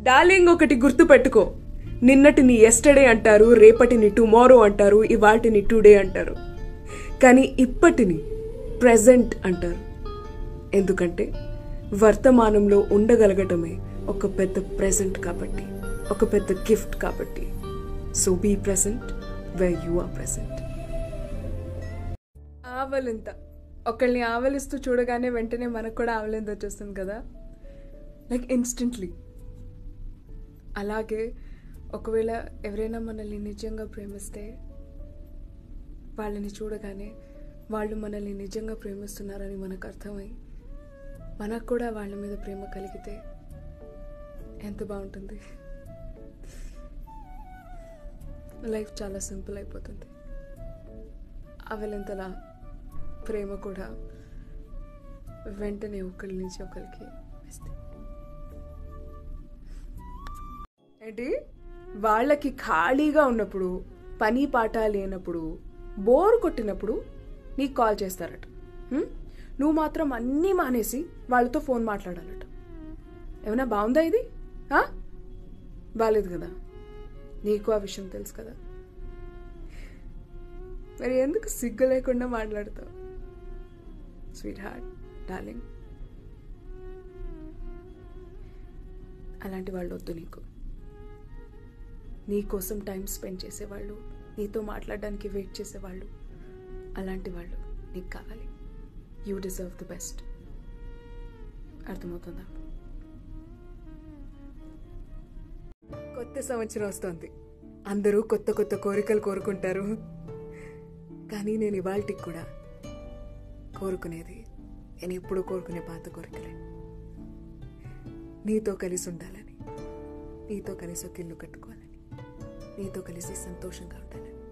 Darling ఒకటి గుర్తు పెట్టుకో నిన్నటిని ఎస్టర్డే అంటారు రేపటిని టుమారో అంటారు ఇవాటిని టుడే అంటారు కానీ ఇప్పటిని ప్రెజెంట్ అంటారు ఎందుకంటే వర్తమానంలో ఉండగలగటమే ఒక పెద్ద ప్రెజెంట్ కాబట్టి ఒక పెద్ద గిఫ్ట్ కాబట్టి so be present where you are present ఆవలింత ఒకళ్ళని ఆవలిస్తూ చూడగానే వెంటనే మనకు కూడా ఆవలింత వచ్చేస్తుంది కదా లైక్ ఇన్స్టెంట్లీ అలాగే ఒకవేళ ఎవరైనా మనల్ని నిజంగా ప్రేమిస్తే వాళ్ళని చూడగానే వాళ్ళు మనల్ని నిజంగా ప్రేమిస్తున్నారని మనకు అర్థమై మనకు కూడా వాళ్ళ మీద ప్రేమ కలిగితే ఎంత బాగుంటుంది లైఫ్ చాలా సింపుల్ అయిపోతుంది అవలంతలా ప్రేమ కూడా వెంటనే ఒకరి నుంచి ఒకరికి వేస్తే ఏంటి వాళ్ళకి ఖాళీగా ఉన్నప్పుడు పని పాట లేనప్పుడు బోర్ కొట్టినప్పుడు నీకు కాల్ చేస్తారట హ్మ్? నువ్వు మాత్రం అన్నీ మానేసి వాళ్ళతో ఫోన్ మాట్లాడాలట ఏమైనా బాగుందా ఇది ఆ? బాలేదు కదా నీకు ఆ విషయం తెలుసు కదా మరి ఎందుకు సిగ్గు లేకుండా మాట్లాడతావు స్వీట్ హార్ట్ డార్లింగ్ అలాంటి వాళ్ళు వద్దు నీకు నీ కోసం టైం స్పెండ్ చేసేవాళ్ళు నీతో మాట్లాడడానికి వెయిట్ చేసేవాళ్ళు అలాంటి వాళ్ళు నీకు కావాలి యూ డిజర్వ్ ది బెస్ట్ అర్థమవుతుందా కొత్త సంవత్సరం వస్తుంది అందరూ కొత్త కొత్త కోరికలు కోరుకుంటారు కానీ నేను ఇవాళకి కూడా కోరుకునేది నేను ఎప్పుడు కోరుకునే పాత కోరికలే నీతో కలిసి ఉండాలని నీతో కలిసి ఒక ఇల్లు కట్టుకోవాలని నీతో కలిసి సంతోషంగా ఉండాలని